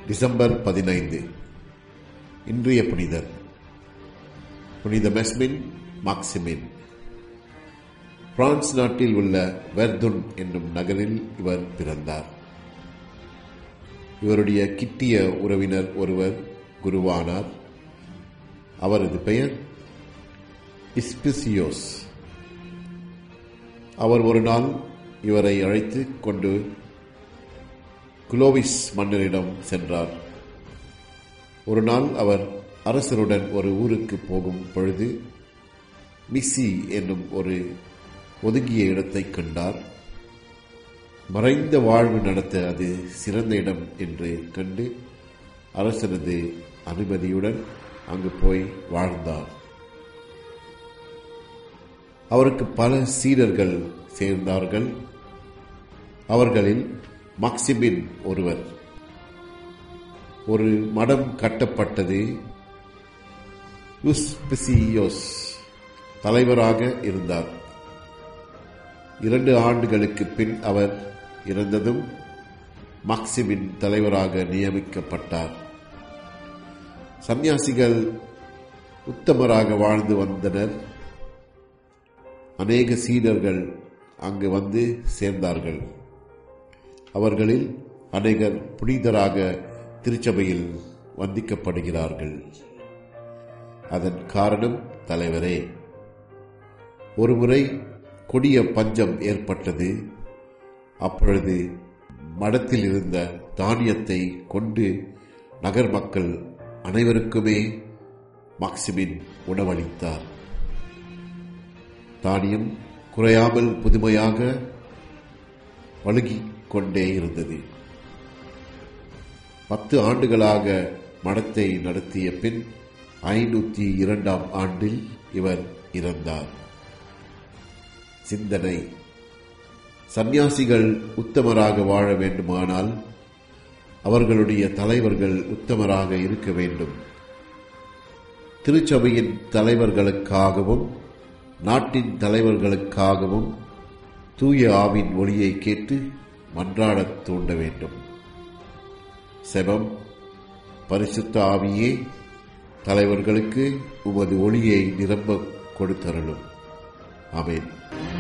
December பதினைந்து இன்றைய புனிதர் புனித மெஸ்மின் மாக்சிமின் பிரான்ஸ் நாட்டில் உள்ள வெர்துன் என்னும் நகரில் இவர் பிறந்தார் இவருடைய கிட்டிய உறவினர் ஒருவர் குருவானார் அவரது பெயர் இஸ்பிசியோஸ் அவர் ஒரு நாள் இவரை அழைத்து கொண்டு குலோவிஸ் மன்னரிடம் சென்றார் ஒரு நாள் அவர் அரசருடன் ஒரு ஊருக்கு போகும் பொழுது மிஸ்ஸி என்னும் ஒரு ஒதுங்கிய இடத்தை கண்டார் மறைந்த வாழ்வு நடத்த அது சிறந்த இடம் என்று கண்டு அரசனது அனுமதியுடன் அங்கு போய் வாழ்ந்தார் அவருக்கு பல சீடர்கள் சேர்ந்தார்கள் அவர்களில் மக்சிமின் ஒருவர் ஒரு மடம் கட்டப்பட்டது யுஸ்பிசியோஸ் தலைவராக இருந்தார் இரண்டு ஆண்டுகளுக்கு பின் அவர் இறந்ததும் மக்சிமின் தலைவராக நியமிக்கப்பட்டார் சந்நியாசிகள் உத்தமராக வாழ்ந்து வந்தனர் அநேக சீடர்கள் அங்கு வந்து சேர்ந்தார்கள் அவர்களில் அநேகர் புனிதராக திருச்சபையில் வந்திக்கப்படுகிறார்கள் அதன் காரணம் தலைவரே ஒருமுறை கொடிய பஞ்சம் ஏற்பட்டது அப்பொழுது மடத்தில் இருந்த தானியத்தை கொண்டு நகர் மக்கள் அனைவருக்குமே மாக்சிமின் உணவளித்தார் தானியம் குறையாமல் புதுமையாக பழுகிக் கொண்டே இருந்தது பத்து ஆண்டுகளாக மடத்தை நடத்திய பின் ஐநூத்தி இரண்டாம் ஆண்டில் இவர் இறந்தார் சிந்தனை சந்நியாசிகள் உத்தமராக வாழ வேண்டுமானால் அவர்களுடைய தலைவர்கள் உத்தமராக இருக்க வேண்டும் திருச்சபையின் தலைவர்களுக்காகவும் நாட்டின் தலைவர்களுக்காகவும் தூய ஆவின் ஒளியை கேட்டு மன்றாடத் தூண்ட வேண்டும் செபம் பரிசுத்த ஆவியே தலைவர்களுக்கு உமது ஒளியை நிரம்ப கொடுத்தருளும் ஆமேன்